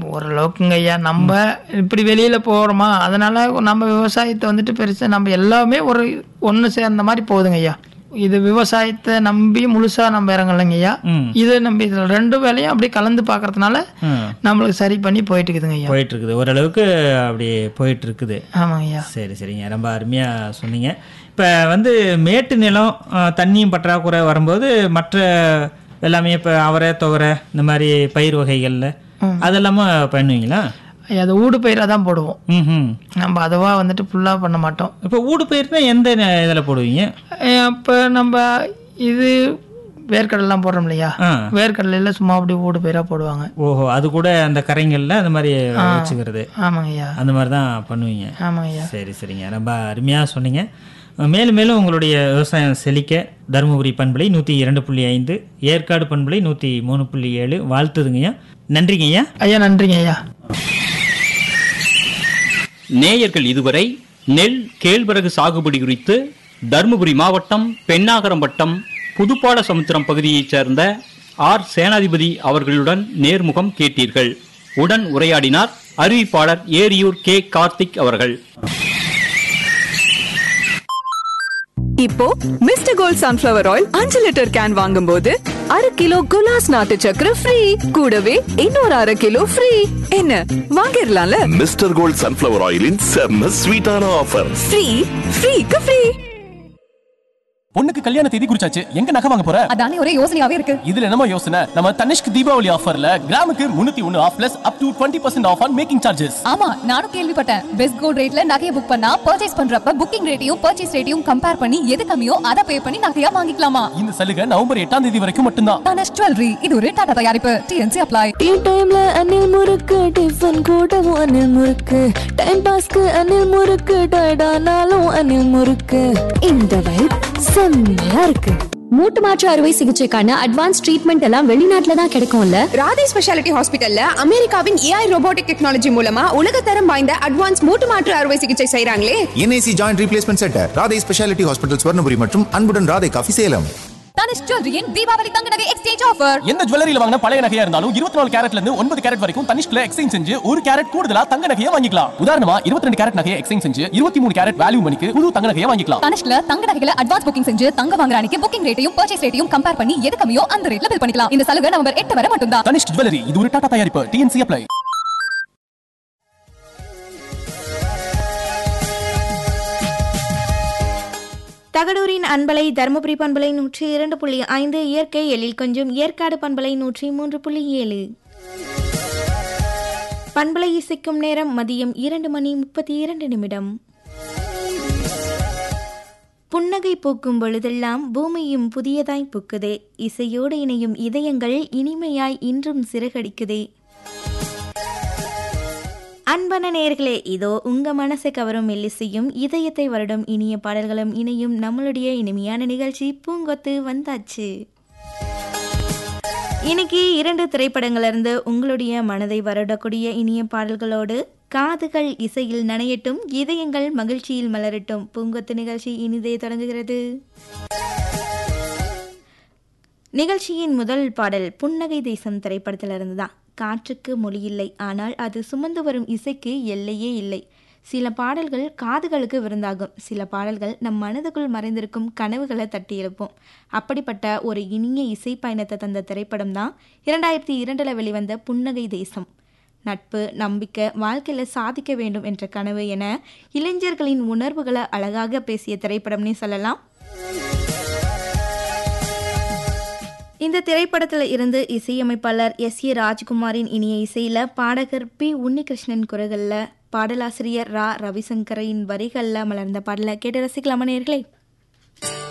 ஓரளவுக்குங்க ஐயா நம்ம இப்படி வெளியில போறோமா அதனால நம்ம விவசாயத்தை வந்துட்டு பெருசா நம்ம எல்லாமே ஒரு ஒன்று சேர்ந்த மாதிரி போகுதுங்க ஐயா இது விவசாயத்தை நம்பி முழுசா நம்ம இறங்கலைங்க ஐயா ம் இது நம்ம இதுல ரெண்டு வேலையும் அப்படியே கலந்து பார்க்கறதுனால ம். நம்மளுக்கு சரி பண்ணி போயிட்டு இருக்குதுங்க ஐயா போயிட்டு இருக்குது ஓரளவுக்கு அப்படி போயிட்டு இருக்குது ஆமாங்க ஐயா சரி சரிங்க ரொம்ப அருமையாக சொன்னீங்க இப்போ வந்து மேட்டு நிலம் ஆ, தண்ணியும் பற்றாக்குறை வரும்போது மற்ற எல்லாமே இப்போ அவரை துவரை இந்த மாதிரி பயிர் வகைகளில் அதெல்லாமே பண்ணுவீங்களா ஐயா அது ஊடு பயிராக தான் போடுவோம் ம் நம்ம அதுவா வந்துட்டு ஃபுல்லாக பண்ண மாட்டோம் இப்போ ஊடு பயிர்னா எந்த இதில் போடுவீங்க அப்போ நம்ம இது வேர்க்கடலாம் போடுறோம் இல்லையா ஆ வேர்க்கடலையில் சும்மா அப்படி ஊடு பயிராக போடுவாங்க ஓஹோ அது கூட அந்த கரைங்களில் அந்த மாதிரி வச்சுக்கிறது ஆமாங்க ஐயா அந்த மாதிரி தான் பண்ணுவீங்க ஆமாங்க ஐயா சரி சரிங்க ரொம்ப அருமையாக சொன்னீங்க மேலும் மேலும் உங்களுடைய விவசாயம் செழிக்க தருமபுரி பண்பலை நூற்றி இரண்டு புள்ளி ஐந்து ஏற்காடு பண்பலை நூற்றி மூணு புள்ளி ஏழு வாழ்த்துதுங்கய்யா நன்றிங்கய்யா ஐயா நன்றிங்க ஐயா நேயர்கள் இதுவரை நெல் கேழ்வரகு சாகுபடி குறித்து தருமபுரி மாவட்டம் பெண்ணாகரம் வட்டம் புதுப்பாட சமுத்திரம் பகுதியைச் சேர்ந்த ஆர் சேனாதிபதி அவர்களுடன் நேர்முகம் கேட்டீர்கள் உடன் உரையாடினார் அறிவிப்பாளர் ஏரியூர் கே கார்த்திக் அவர்கள் இப்போ மிஸ்டர் கோல்ட் சன்ஃபிளவர் ஆயில் அஞ்சு லிட்டர் கேன் வாங்கும்போது அரை கிலோ குலாஸ் நாட்டு சக்கரை ஃப்ரீ கூடவே இன்னொரு அரை கிலோ ஃப்ரீ என்ன வாங்கிடலாம்ல மிஸ்டர் கோல்ட் சன்ஃபிளவர் ஆயிலின் செம்ம ஸ்வீட்டான ஆஃபர் ஃப்ரீ ஃப்ரீக்கு ஃப்ரீ பொண்ணுக்கு கல்யாண தேதி குறிச்சாச்சு எங்க நகை வாங்க போற அதானே ஒரே யோசனையாவே இருக்கு இதுல என்னமோ யோசனை நம்ம தனிஷ்க் தீபாவளி ஆஃபர்ல கிராமுக்கு முன்னூத்தி ஒன்னு off plus up to twenty percent off on making charges ஆமா நானும் கேள்விப்பட்டேன் பெஸ்ட் கோல்ட் ரேட்ல நகையை புக் பண்ணா பர்ச்சேஸ் பண்றப்ப புக்கிங் ரேட்டையும் பர்ச்சேஸ் ரேட்டையும் கம்பேர் பண்ணி எது கம்மியோ அதை பே பண்ணி நகையா வாங்கிக்கலாமா இந்த சலுகை நவம்பர் எட்டாம் தேதி வரைக்கும் மட்டும்தான் தனஷ் ஜுவல்லரி இது ஒரு டாடா தயாரிப்பு டிஎன்சி அப்ளை டீ டைம்ல அணில் முறுக்கு டிஃபன் கூடவும் அணில் முறுக்கு டைம் பாஸ்க்கு அணில் முறுக்கு டயர்டானாலும் அணில் முறுக்கு இந்த வைப் செம்மையா இருக்கு மூட்டு மாற்று அறுவை சிகிச்சைக்கான அட்வான்ஸ் ட்ரீட்மெண்ட் எல்லாம் வெளிநாட்டுல தான் கிடைக்கும்ல ராதே ஸ்பெஷாலிட்டி ஹாஸ்பிட்டல்ல அமெரிக்காவின் ஏஐ ரோபோட்டிக் டெக்னாலஜி மூலமா உலகத்தரம் வாய்ந்த அட்வான்ஸ் மூட்டு மாற்று அறுவை சிகிச்சை செய்றாங்களே NIC joint replacement centre Radhai speciality hospital Swarnapuri மற்றும் அன்புடன் ராதை காஃபி சேலம் தனுஷ் ஜுவல்லரியின் தீபாவளி தங்க நகை எக்ஸ்சேஞ்ச் ஆஃபர் எந்த ஜுவல்லரியில வாங்கின பழைய நகையா இருந்தாலும் இருபத்தி நாலு கேரட்ல இருந்து ஒன்பது கேரட் வரைக்கும் தனிஷ்க்ல எக்ஸ்சேஞ்ச் செஞ்சு ஒரு கேரட் கூடுதலா தங்க நகையை வாங்கிக்கலாம் உதாரணமா இருபத்தி ரெண்டு கேரட் நகையை எக்ஸ்சேஞ்ச் செஞ்சு இருபத்தி மூணு கேரட் வேல்யூ மணிக்கு புது தங்க நகையை வாங்கிக்கலாம் தனுஷ்ல தங்க நகைகளை அட்வான்ஸ் புக்கிங் செஞ்சு தங்க வாங்குற அன்னைக்கு புக்கிங் ரேட்டையும் பர்ச்சேஸ் ரேட்டையும் கம்பேர் பண்ணி எது கம்மியோ அந்த ரேட்ல பில் பண்ணிக்கலாம் இந்த சலுகை நவம்பர் எட்டு வரை மட்டும்தான் தனிஷ்க் ஜுவல்லரி இது ஒரு டாடா தயாரிப்பு டிஎன்சி அப்ளை தகடூரின் அன்பலை தருமபுரி பண்பலை நூற்றி இரண்டு புள்ளி ஐந்து இயற்கை எழில் கொஞ்சம் ஏற்காடு பண்பலை நூற்றி மூன்று புள்ளி ஏழு பண்பலை இசைக்கும் நேரம் மதியம் இரண்டு மணி முப்பத்தி இரண்டு நிமிடம் புன்னகை பூக்கும் பொழுதெல்லாம் பூமியும் புதியதாய் பூக்குதே இசையோடு இணையும் இதயங்கள் இனிமையாய் இன்றும் சிறகடிக்குதே அன்பான நேயர்களே இதோ உங்க மனசை கவரும் மெல்லிசையும் இதயத்தை வருடும் இனிய பாடல்களும் இணையும் நம்மளுடைய இனிமையான நிகழ்ச்சி பூங்கொத்து வந்தாச்சு இன்னைக்கு இரண்டு திரைப்படங்கள்ல இருந்து உங்களுடைய மனதை வருடக்கூடிய இனிய பாடல்களோடு காதுகள் இசையில் நனையட்டும் இதயங்கள் மகிழ்ச்சியில் மலரட்டும் பூங்கொத்து நிகழ்ச்சி இனிதே தொடங்குகிறது நிகழ்ச்சியின் முதல் பாடல் புன்னகை தேசம் திரைப்படத்திலிருந்து தான் காற்றுக்கு மொழியில்லை ஆனால் அது சுமந்து வரும் இசைக்கு எல்லையே இல்லை சில பாடல்கள் காதுகளுக்கு விருந்தாகும் சில பாடல்கள் நம் மனதுக்குள் மறைந்திருக்கும் கனவுகளை தட்டி எழுப்போம் அப்படிப்பட்ட ஒரு இனிய இசை பயணத்தை தந்த திரைப்படம் தான் இரண்டாயிரத்தி இரண்டில் வெளிவந்த புன்னகை தேசம் நட்பு நம்பிக்கை வாழ்க்கையில் சாதிக்க வேண்டும் என்ற கனவு என இளைஞர்களின் உணர்வுகளை அழகாக பேசிய திரைப்படம்னே சொல்லலாம் இந்த திரைப்படத்தில் இருந்து இசையமைப்பாளர் எஸ் ஏ ராஜ்குமாரின் இனிய இசையில் பாடகர் பி உன்னிகிருஷ்ணன் குரலில் பாடலாசிரியர் ரா ரவிசங்கரின் வரிகளில் மலர்ந்த பாடலை கேட்டு ரசிக்கலாமா நேர்களே